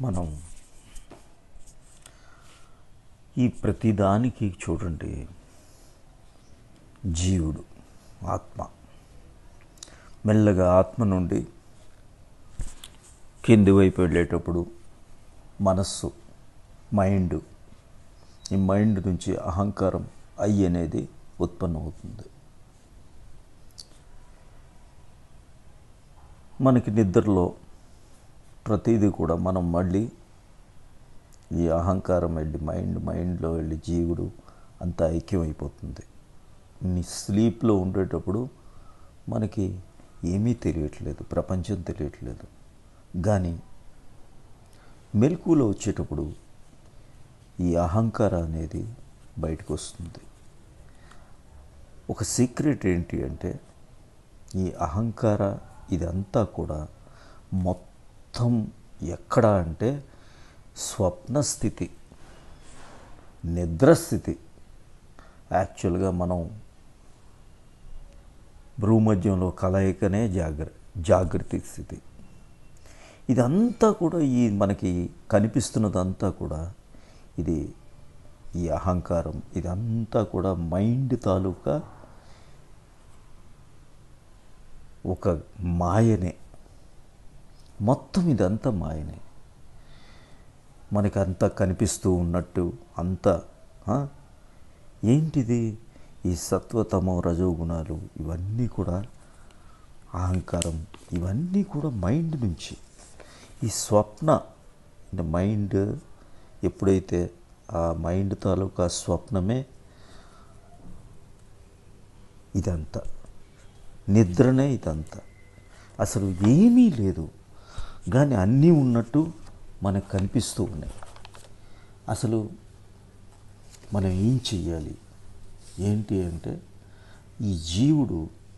మనం ఈ ప్రతిదానికి చూడండి జీవుడు ఆత్మ మెల్లగా ఆత్మ నుండి కింది వైపు వెళ్ళేటప్పుడు మనస్సు మైండ్ ఈ మైండ్ నుంచి అహంకారం ఐ అనేది ఉత్పన్నమవుతుంది మనకి నిద్రలో ప్రతిదీ కూడా మనం మళ్ళీ ఈ అహంకారం వెళ్ళి మైండ్ మైండ్లో వెళ్ళి జీవుడు అంతా ఐక్యమైపోతుంది మీ స్లీప్లో ఉండేటప్పుడు మనకి ఏమీ తెలియట్లేదు ప్రపంచం తెలియట్లేదు కానీ మెలకులో వచ్చేటప్పుడు ఈ అహంకారం అనేది బయటకు వస్తుంది ఒక సీక్రెట్ ఏంటి అంటే ఈ అహంకార ఇదంతా కూడా మొత్తం ఎక్కడ అంటే స్వప్న స్థితి నిద్రస్థితి యాక్చువల్గా మనం భ్రూమధ్యంలో కలయికనే జాగ్ర జాగృతి స్థితి ఇదంతా కూడా ఈ మనకి కనిపిస్తున్నదంతా కూడా ఇది ఈ అహంకారం ఇదంతా కూడా మైండ్ తాలూకా ఒక మాయనే మొత్తం ఇదంతా మాయనే మనకి అంతా కనిపిస్తూ ఉన్నట్టు అంత ఆ? ఏంటిది ఈ సత్వతమో రజోగుణాలు ఇవన్నీ కూడా అహంకారం ఇవన్నీ కూడా మైండ్ నుంచి ఈ స్వప్న మైండ్ ఎప్పుడైతే ఆ మైండ్ తాలూకా స్వప్నమే ఇదంతా నిద్రనే ఇదంతా అసలు ఏమీ లేదు కానీ అన్నీ ఉన్నట్టు మనకు కనిపిస్తూ ఉన్నాయి అసలు మనం ఏం చెయ్యాలి ఏంటి అంటే ఈ జీవుడు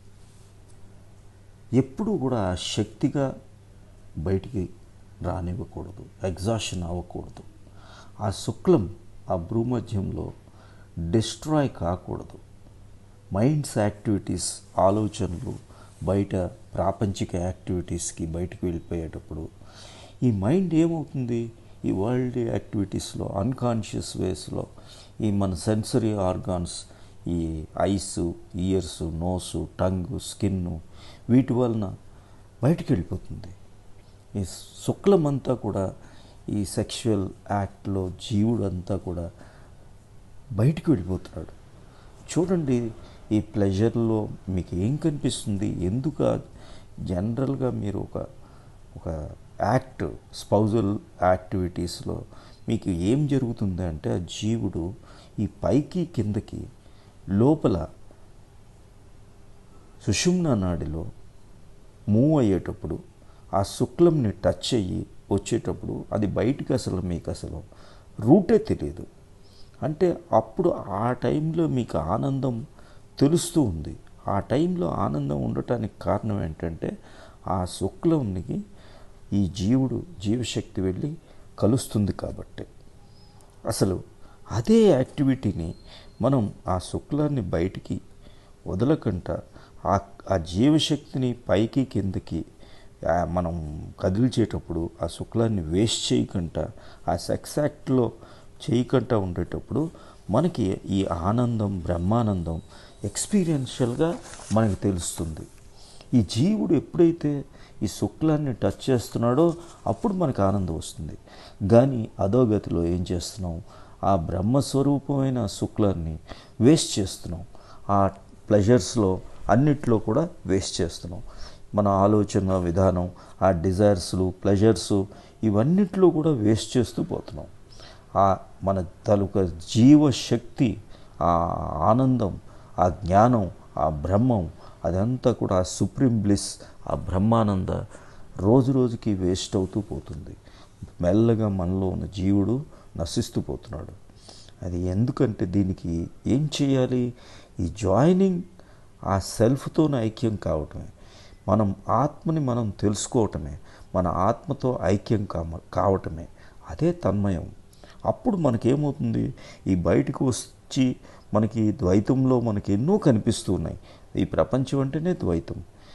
ఎప్పుడూ కూడా ఆ శక్తిగా బయటికి రానివ్వకూడదు ఎగ్జాషన్ అవ్వకూడదు ఆ శుక్లం ఆ భూమధ్యంలో డిస్ట్రాయ్ కాకూడదు మైండ్స్ యాక్టివిటీస్ ఆలోచనలు బయట ప్రాపంచిక యాక్టివిటీస్కి బయటకు వెళ్ళిపోయేటప్పుడు ఈ మైండ్ ఏమవుతుంది ఈ వరల్డ్ యాక్టివిటీస్లో అన్కాన్షియస్ వేస్లో ఈ మన సెన్సరీ ఆర్గాన్స్ ఈ eyes ears nose tongue skin వీటి వలన బయటికి వెళ్ళిపోతుంది ఈ శుక్లమంతా కూడా ఈ సెక్షువల్ యాక్ట్లో జీవుడు అంతా కూడా బయటికి వెళ్ళిపోతున్నాడు చూడండి ఈ ప్లెజర్లో మీకు ఏం కనిపిస్తుంది ఎందుకు ఆ జనరల్గా మీరు ఒక ఒక యాక్ట్ స్పౌజల్ యాక్టివిటీస్లో మీకు ఏం జరుగుతుంది అంటే ఆ జీవుడు ఈ పైకి కిందకి లోపల సుషుమ్న నాడిలో మూవ్ అయ్యేటప్పుడు ఆ శుక్లంని టచ్ అయ్యి వచ్చేటప్పుడు అది బయటికి అసలు మీకు అసలు రూటే తెలియదు అంటే అప్పుడు ఆ టైంలో మీకు ఆనందం తెలుస్తూ ఉంది ఆ టైంలో ఆనందం ఉండటానికి కారణం ఏంటంటే ఆ శుక్లంకి ఈ జీవుడు జీవశక్తి వెళ్ళి కలుస్తుంది కాబట్టి అసలు అదే యాక్టివిటీని మనం ఆ శుక్లాన్ని బయటికి వదలకుండా ఆ ఆ జీవశక్తిని పైకి కిందకి ఆ మనం కదిల్చేటప్పుడు ఆ శుక్లాన్ని వేస్ట్ చేయకుండా ఆ సెక్స్ యాక్ట్లో చేయకుండా ఉండేటప్పుడు మనకి ఈ ఆనందం బ్రహ్మానందం ఎక్స్పీరియన్షియల్గా మనకి తెలుస్తుంది ఈ జీవుడు ఎప్పుడైతే ఈ శుక్లాన్ని టచ్ చేస్తున్నాడో అప్పుడు మనకు ఆనందం వస్తుంది కానీ అధోగతిలో ఏం చేస్తున్నాం ఆ బ్రహ్మస్వరూపమైన శుక్లాన్ని వేస్ట్ చేస్తున్నాం ఆ ప్లెజర్స్లో అన్నిట్లో కూడా వేస్ట్ చేస్తున్నాం మన ఆలోచన విధానం ఆ డిజైర్స్లు ప్లెజర్స్ ఇవన్నిట్లో కూడా వేస్ట్ చేస్తూ పోతున్నాం ఆ మన తాలూకా జీవశక్తి ఆ ఆనందం ఆ జ్ఞానం ఆ బ్రహ్మం అదంతా కూడా ఆ సుప్రీం బ్లిస్ ఆ బ్రహ్మానంద రోజు రోజుకి వేస్ట్ అవుతూ పోతుంది మెల్లగా మనలో ఉన్న జీవుడు నశిస్తూ పోతున్నాడు అది ఎందుకంటే దీనికి ఏం చేయాలి ఈ జాయినింగ్ ఆ సెల్ఫ్తోనే ఐక్యం కావటమే మనం ఆత్మని మనం తెలుసుకోవటమే మన ఆత్మతో ఐక్యం కామ కావటమే అదే తన్మయం అప్పుడు మనకేమవుతుంది ఈ బయటకు వచ్చి మనకి ద్వైతంలో మనకి ఎన్నో కనిపిస్తూ ఉన్నాయి ఈ ప్రపంచం అంటేనే ద్వైతం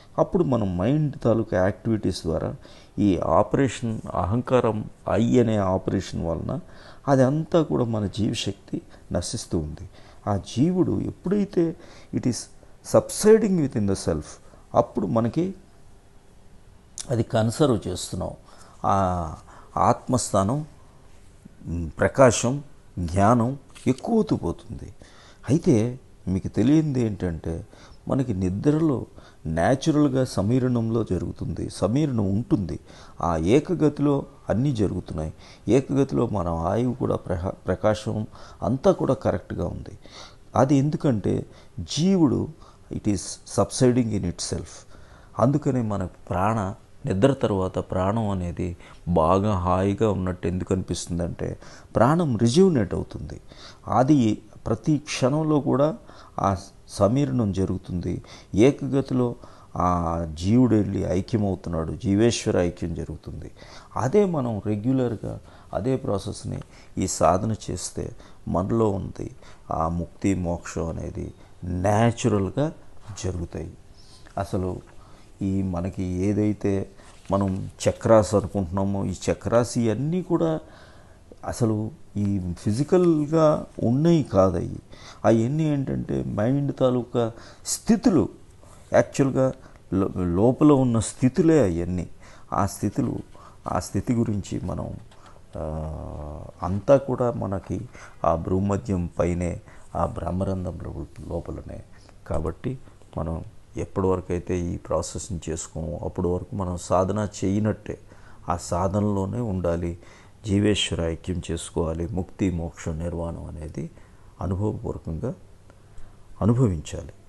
అప్పుడు మనం మైండ్ తాలూకా యాక్టివిటీస్ ద్వారా ఈ ఆపరేషన్ అహంకారం ఐ అనే ఆపరేషన్ వలన అది అంతా కూడా మన జీవశక్తి నశిస్తూ ఉంది ఆ జీవుడు ఎప్పుడైతే it is subsiding within the self అప్పుడు మనకి అది కన్సర్వ్ చేస్తున్నాం ఆ ఆత్మస్థానం మ్, ప్రకాశం జ్ఞానం ఎక్కువతూ పోతుంది అయితే మీకు తెలియంది ఏంటంటే మనకి నిద్రలో న్యాచురల్గా సమీరణంలో జరుగుతుంది సమీరణం ఉంటుంది ఆ ఏకగతిలో అన్నీ జరుగుతున్నాయి ఏకగతిలో మన ఆయువు కూడా ప్రహ ప్రకాశం అంతా కూడా కరెక్ట్గా ఉంది అది ఎందుకంటే జీవుడు it is subsiding in itself అందుకనే మన ప్రాణ నిద్ర తర్వాత ప్రాణం అనేది బాగా హాయిగా ఉన్నట్టు ఎందుకు అనిపిస్తుందంటే ప్రాణం రిజ్యూనేట్ అవుతుంది అది ప్రతి క్షణంలో కూడా ఆ సమీరణం జరుగుతుంది ఏకగతిలో ఆ జీవుడు వెళ్ళి ఐక్యమవుతున్నాడు జీవేశ్వర ఐక్యం జరుగుతుంది అదే మనం రెగ్యులర్గా అదే ప్రాసెస్ని ఈ సాధన చేస్తే మనలో ఉంది ఆ ముక్తి మోక్షం అనేది న్యాచురల్గా జరుగుతాయి అసలు ఈ మనకి ఏదైతే మనం చక్రాస్ అనుకుంటున్నామో ఈ చక్రాస్ ఇవన్నీ కూడా అసలు ఈ ఫిజికల్గా ఉన్నాయి కాదవి అవన్నీ ఏంటంటే మైండ్ తాలూకా స్థితులు యాక్చువల్గా లో- లోపల ఉన్న స్థితులే అవన్నీ ఆ స్థితులు ఆ స్థితి గురించి మనం ఆ, అంతా కూడా మనకి ఆ భూమధ్యం పైనే ఆ బ్రహ్మరంధ్రం లో- లోపలనే కాబట్టి మనం ఎప్పటి వరకు అయితే ఈ ప్రాసెస్ని చేసుకోమో అప్పటి వరకు మనం సాధన చేయనట్టే ఆ సాధనలోనే ఉండాలి జీవేశ్వర ఐక్యం చేసుకోవాలి ముక్తి మోక్ష నిర్వాణం అనేది అనుభవపూర్వకంగా అనుభవించాలి